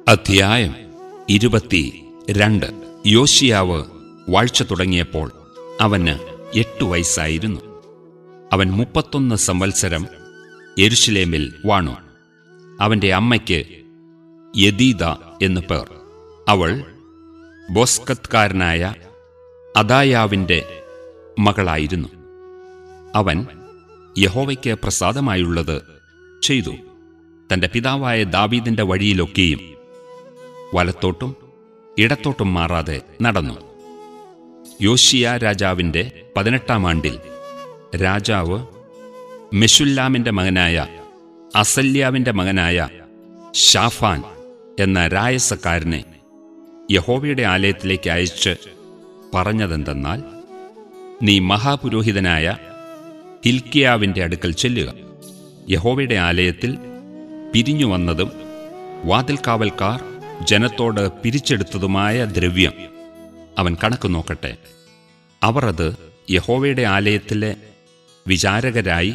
അധ്യായം ഇരുപത്തി രണ്ട് യോശിയാവ് വാഴ്ച തുടങ്ങിയപ്പോൾ അവന് എട്ടു വയസ്സായിരുന്നു അവൻ മുപ്പത്തൊന്ന് സംവത്സരം യെരുഷലേമിൽ വാണു അവന്റെ അമ്മയ്ക്ക് യദീദ എന്നു പേർ അവൾ ബോസ്കത്കാരനായ അദായാവിന്റെ മകളായിരുന്നു അവൻ യഹോവയ്ക്ക് പ്രസാദമായുള്ളത് ചെയ്തു തന്റെ പിതാവായ ദാവീദിന്റെ വഴിയിലൊക്കെയും വലത്തോട്ടും ഇടത്തോട്ടും മാറാതെ നടന്നു യോശിയ രാജാവിന്റെ പതിനെട്ടാം ആണ്ടിൽ രാജാവ് മെഷുല്ലാമിന്റെ മകനായ അസല്യാവിന്റെ മകനായ ഷാഫാൻ എന്ന രായസക്കാരനെ യഹോവയുടെ ആലയത്തിലേക്ക് അയച്ച് പറഞ്ഞതെന്തെന്നാൽ നീ മഹാപുരോഹിതനായ ഹിൽക്കിയാവിന്റെ അടുക്കൽ ചെല്ലുക യഹോവയുടെ ആലയത്തിൽ പിരിഞ്ഞു വന്നതും വാതിൽക്കാവൽക്കാർ ജനത്തോട് പിരിച്ചെടുത്തതുമായ ദ്രവ്യം അവൻ കണക്ക് നോക്കട്ടെ അവർ അത് യഹോവയുടെ ആലയത്തിലെ വിചാരകരായി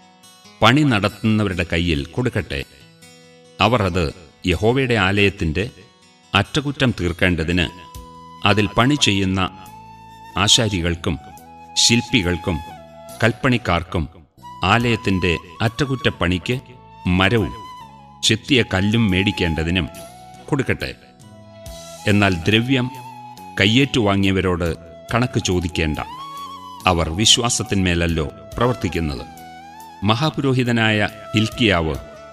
പണി നടത്തുന്നവരുടെ കയ്യിൽ കൊടുക്കട്ടെ അവർ അത് യഹോവയുടെ ആലയത്തിന്റെ അറ്റകുറ്റം തീർക്കേണ്ടതിന് അതിൽ പണി ചെയ്യുന്ന ആശാരികൾക്കും ശില്പികൾക്കും കൽപ്പണിക്കാർക്കും ആലയത്തിന്റെ അറ്റകുറ്റപ്പണിക്ക് മരവും ചെത്തിയ കല്ലും മേടിക്കേണ്ടതിനും കൊടുക്കട്ടെ എന്നാൽ ദ്രവ്യം കയ്യേറ്റു വാങ്ങിയവരോട് കണക്ക് ചോദിക്കേണ്ട അവർ വിശ്വാസത്തിന്മേലല്ലോ പ്രവർത്തിക്കുന്നത് മഹാപുരോഹിതനായ ഹിൽക്കിയാവ്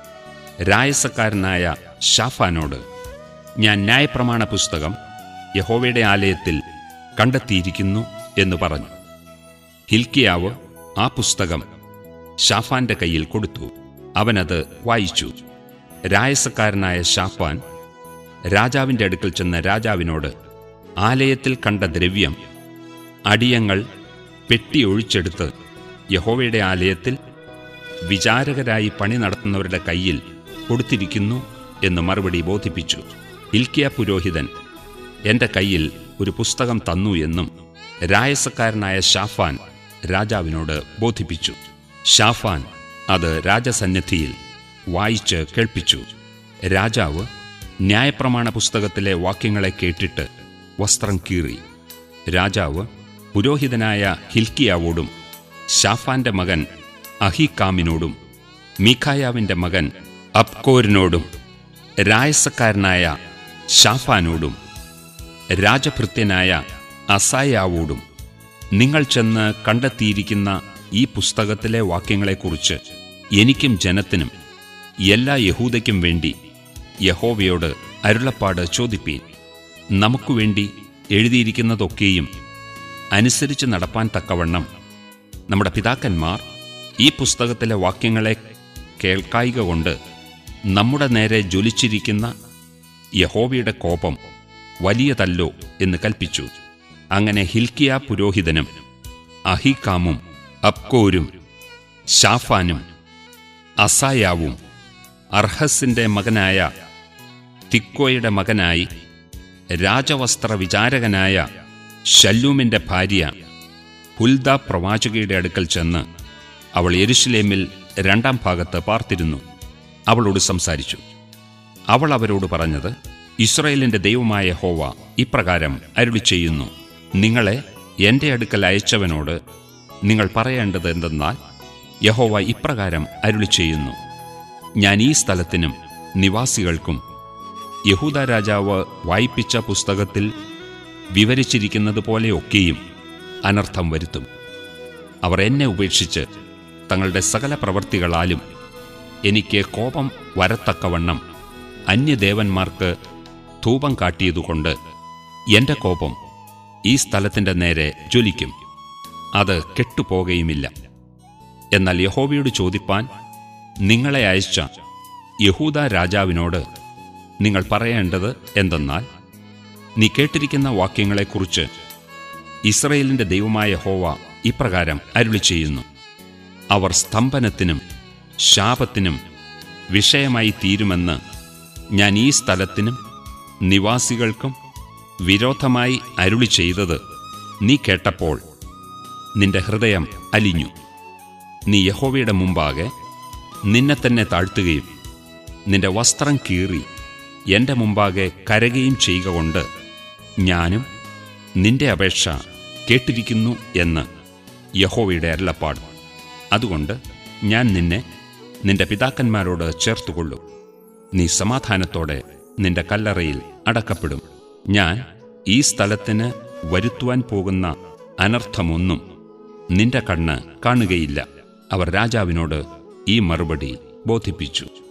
രായസക്കാരനായ ഷാഫാനോട് ഞാൻ ന്യായപ്രമാണ പുസ്തകം യഹോവയുടെ ആലയത്തിൽ കണ്ടെത്തിയിരിക്കുന്നു എന്ന് പറഞ്ഞു ഹിൽക്കിയാവ് ആ പുസ്തകം ഷാഫാന്റെ കയ്യിൽ കൊടുത്തു അവനത് വായിച്ചു രായസക്കാരനായ ഷാഫാൻ രാജാവിന്റെ അടുക്കൽ ചെന്ന രാജാവിനോട് ആലയത്തിൽ കണ്ട ദ്രവ്യം അടിയങ്ങൾ പെട്ടി ഒഴിച്ചെടുത്ത് യഹോവയുടെ ആലയത്തിൽ വിചാരകരായി പണി നടത്തുന്നവരുടെ കയ്യിൽ കൊടുത്തിരിക്കുന്നു എന്ന് മറുപടി ബോധിപ്പിച്ചു ഹിൽക്കിയ പുരോഹിതൻ എന്റെ കയ്യിൽ ഒരു പുസ്തകം തന്നു എന്നും രായസക്കാരനായ ഷാഫാൻ രാജാവിനോട് ബോധിപ്പിച്ചു ഷാഫാൻ അത് രാജസന്നിധിയിൽ വായിച്ച് കേൾപ്പിച്ചു രാജാവ് ന്യായപ്രമാണ പുസ്തകത്തിലെ വാക്യങ്ങളെ കേട്ടിട്ട് വസ്ത്രം കീറി രാജാവ് പുരോഹിതനായ ഹിൽക്കിയാവോടും ഷാഫാന്റെ മകൻ അഹികാമിനോടും മീഖായാവിന്റെ മകൻ അബ്കോരിനോടും രായസക്കാരനായ ഷാഫാനോടും രാജഭൃത്യനായ അസായാവോടും നിങ്ങൾ ചെന്ന് കണ്ടെത്തിയിരിക്കുന്ന ഈ പുസ്തകത്തിലെ വാക്യങ്ങളെക്കുറിച്ച് എനിക്കും ജനത്തിനും എല്ലാ യഹൂദയ്ക്കും വേണ്ടി യഹോവയോട് അരുളപ്പാട് ചോദിപ്പീൻ നമുക്കു വേണ്ടി എഴുതിയിരിക്കുന്നതൊക്കെയും അനുസരിച്ച് നടപ്പാൻ തക്കവണ്ണം നമ്മുടെ പിതാക്കന്മാർ ഈ പുസ്തകത്തിലെ വാക്യങ്ങളെ കേൾക്കായിക കൊണ്ട് നമ്മുടെ നേരെ ജ്വലിച്ചിരിക്കുന്ന യഹോവയുടെ കോപം വലിയതല്ലോ എന്ന് കൽപ്പിച്ചു അങ്ങനെ ഹിൽക്കിയ പുരോഹിതനും അഹികാമും അബ്കോരും ഷാഫാനും അസായാവും അർഹസിന്റെ മകനായ തിക്കോയുടെ മകനായി രാജവസ്ത്ര വിചാരകനായ ശല്ലൂമിന്റെ ഭാര്യ ഹുൽദ പ്രവാചകയുടെ അടുക്കൽ ചെന്ന് അവൾ യെരുഷലേമിൽ രണ്ടാം ഭാഗത്ത് പാർത്തിരുന്നു അവളോട് സംസാരിച്ചു അവൾ അവരോട് പറഞ്ഞത് ഇസ്രയേലിന്റെ ദൈവമായ ഹോവ ഇപ്രകാരം അരുളി ചെയ്യുന്നു നിങ്ങളെ എന്റെ അടുക്കൽ അയച്ചവനോട് നിങ്ങൾ പറയേണ്ടത് എന്തെന്നാൽ യഹോവ ഇപ്രകാരം അരുളി ചെയ്യുന്നു ഞാൻ ഈ സ്ഥലത്തിനും നിവാസികൾക്കും യഹൂദ രാജാവ് വായിപ്പിച്ച പുസ്തകത്തിൽ വിവരിച്ചിരിക്കുന്നത് പോലെയൊക്കെയും അനർത്ഥം വരുത്തും അവർ എന്നെ ഉപേക്ഷിച്ച് തങ്ങളുടെ സകല പ്രവർത്തികളാലും എനിക്ക് കോപം വരത്തക്കവണ്ണം അന്യദേവന്മാർക്ക് ധൂപം കാട്ടിയതുകൊണ്ട് എന്റെ കോപം ഈ സ്ഥലത്തിന്റെ നേരെ ജ്വലിക്കും അത് കെട്ടുപോകുകയുമില്ല എന്നാൽ യഹോവയോട് ചോദിപ്പാൻ നിങ്ങളെ അയച്ച യഹൂദ രാജാവിനോട് നിങ്ങൾ പറയേണ്ടത് എന്തെന്നാൽ നീ കേട്ടിരിക്കുന്ന വാക്യങ്ങളെക്കുറിച്ച് ഇസ്രയേലിന്റെ ദൈവമായ ഹോവ ഇപ്രകാരം അരുളി ചെയ്യുന്നു അവർ സ്തംഭനത്തിനും ശാപത്തിനും വിഷയമായി തീരുമെന്ന് ഞാൻ ഈ സ്ഥലത്തിനും നിവാസികൾക്കും വിരോധമായി അരുളി ചെയ്തത് നീ കേട്ടപ്പോൾ നിന്റെ ഹൃദയം അലിഞ്ഞു നീ യഹോവയുടെ മുമ്പാകെ നിന്നെ തന്നെ താഴ്ത്തുകയും നിന്റെ വസ്ത്രം കീറി എൻ്റെ മുമ്പാകെ കരകയും ചെയ്യുക കൊണ്ട് ഞാനും നിന്റെ അപേക്ഷ കേട്ടിരിക്കുന്നു എന്ന് യഹോവയുടെ അരുളപ്പാട് അതുകൊണ്ട് ഞാൻ നിന്നെ നിന്റെ പിതാക്കന്മാരോട് ചേർത്തുകൊള്ളും നീ സമാധാനത്തോടെ നിന്റെ കല്ലറയിൽ അടക്കപ്പെടും ഞാൻ ഈ സ്ഥലത്തിന് വരുത്തുവാൻ പോകുന്ന അനർത്ഥമൊന്നും നിന്റെ കണ്ണ് കാണുകയില്ല അവർ രാജാവിനോട് ഈ മറുപടി ബോധിപ്പിച്ചു